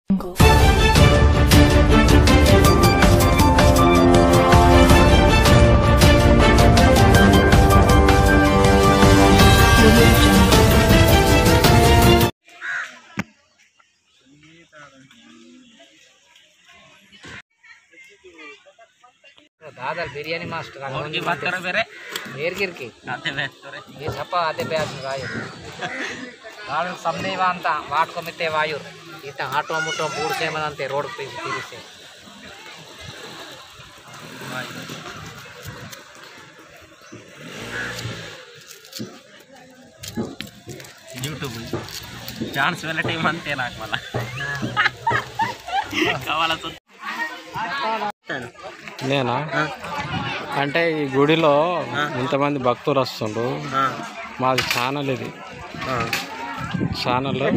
Dadar biryani master का और की बात करो मेरे गिर गिर की आते मैं तोरे ये छप्पा आते ब्यास रायु వాళ్ళు సందేవ ಅಂತ వాడుకొమితే వాయు ఈత ఆటో ముట్టో మూడు సేమనంతే రోడ్ తిరిగితే యూట్యూబ్ ఛాన్స్ వెళ్ళటం అంతే నాకు మళ్ళా కావాలా నేనా అంటే ఈ గుడిలో ఇంతమంది భక్తులు వస్తుండ్రు మాది ఛానల్ ఇది ఛానల్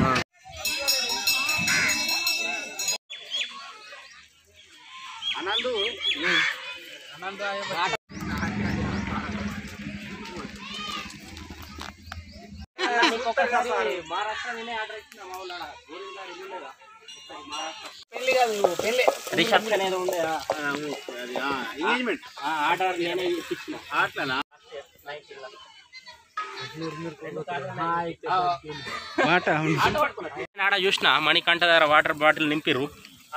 పెళ్లి కాదు నువ్వు పెళ్లి రిసెప్షన్ ఏదో ఉండే ఆర్డర్ నేనే ఇప్పించిన మాట నేను ఆడ చూసిన మణికంఠ దగ్గర వాటర్ బాటిల్ నింపిర్రు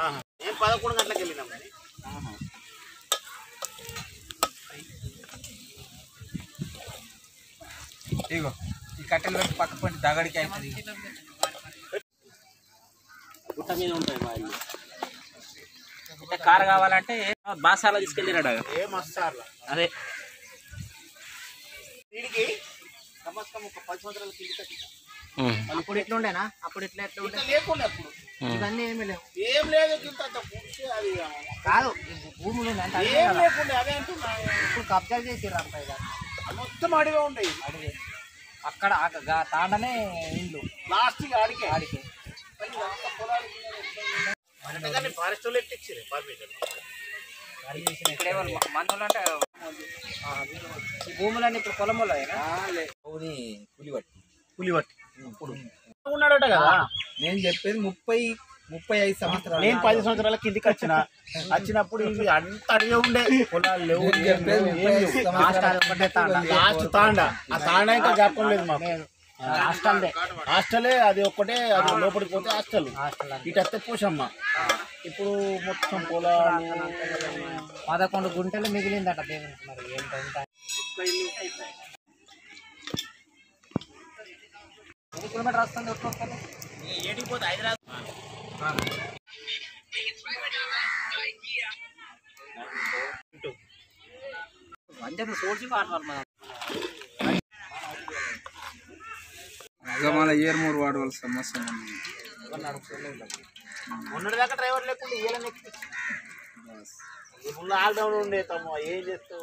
ఇగో ఈ కట్టెలు పెట్టి పక్క పంటి దగడికి అవుతుంది గుట్ట మీద ఉంటాయి మా ఇల్లు అంటే కార్ కావాలంటే బాసాల తీసుకెళ్ళిరాడు అదే అప్పుడు ఇట్లా ఉండేనా అప్పుడు ఇట్లా ఎట్లా ఉండే ఇవన్నీ ఏమీ లేవు ఏం లేదు ఇంత అంత పురుషు అది కాదు ఈ భూములు ఉన్నాయి అంటే ఏం అదే కదా. లేకుండా అదే అంటున్నా ఇప్పుడు కబ్జా చేసిర్రు అంతా ఇక మొత్తం అడిగా ఉండేవి అడిగి అక్కడ ఆ గా- తాండనే ఇల్లు లాస్ట్ ఆడికే ఆడికి ఫారెస్ట్ వాళ్ళు ఎట్టిచ్చారు పర్మిషన్ ఇక్కడేమో మందులు అంటే ఆ, ఈ భూములన్నీ ఇప్పుడు పొలంలో పులివట్టి ఉన్నాడట కదా నేను చెప్పేది ముప్పై ముప్పై ఐదు సంవత్సరాలు నేను పది సంవత్సరాల కిందికి వచ్చిన వచ్చినప్పుడు ఇది అంత అడిగే ఉండే పొలాలు లేవు నేను చెప్పేది ముప్పై ఐదు సంవత్సరాలు ఒకటే తాండ లాస్ట్ తాండ ఆ తాండ ఇంకా జ్ఞాపకం లేదు మాకు హాస్టల్దే హాస్టలే అది ఒక్కటే అది లోపలికి పోతే హాస్టల్ హాస్టల్ అంతే. ఇటు వస్తే పోషమ్మ ఇప్పుడు మొత్తం పొలాలు పదకొండు గుంటలు మిగిలిందట దేవునికి మరి ఏంటో ఎంత ఎన్ని కిలోమీటర్ వస్తుంది ఒక్కొక్కరు వంజను సోడ్చి వాడతారు మనం మన ఏర్మూరు వాడవలసిన సమస్య ఉంది. మొన్నటిదాకా డ్రైవర్ లేకుండా ఏళ్ళని ఎక్కి ఇప్పుడు లాక్డౌన్ ఉండే తమ్ము ఏం చేస్తావు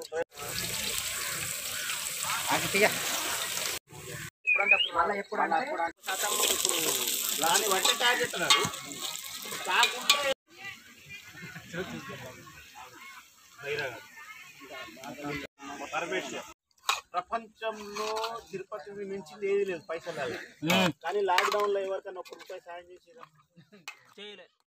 అగిటిగా ఎప్పుడంటే మళ్ళీ ఎప్పుడంటే ఇప్పుడు దాన్ని బట్టి ట్యాగ్ చేస్తున్నారు కాకుంటే పరమేశ్వర్ ప్రపంచంలో తిరుపతిని మించింది ఏది లేదు పైసలు కానీ లాక్డౌన్ లో ఎవరికైనా ఒక్క రూపాయి సాయం చేసి చేయలే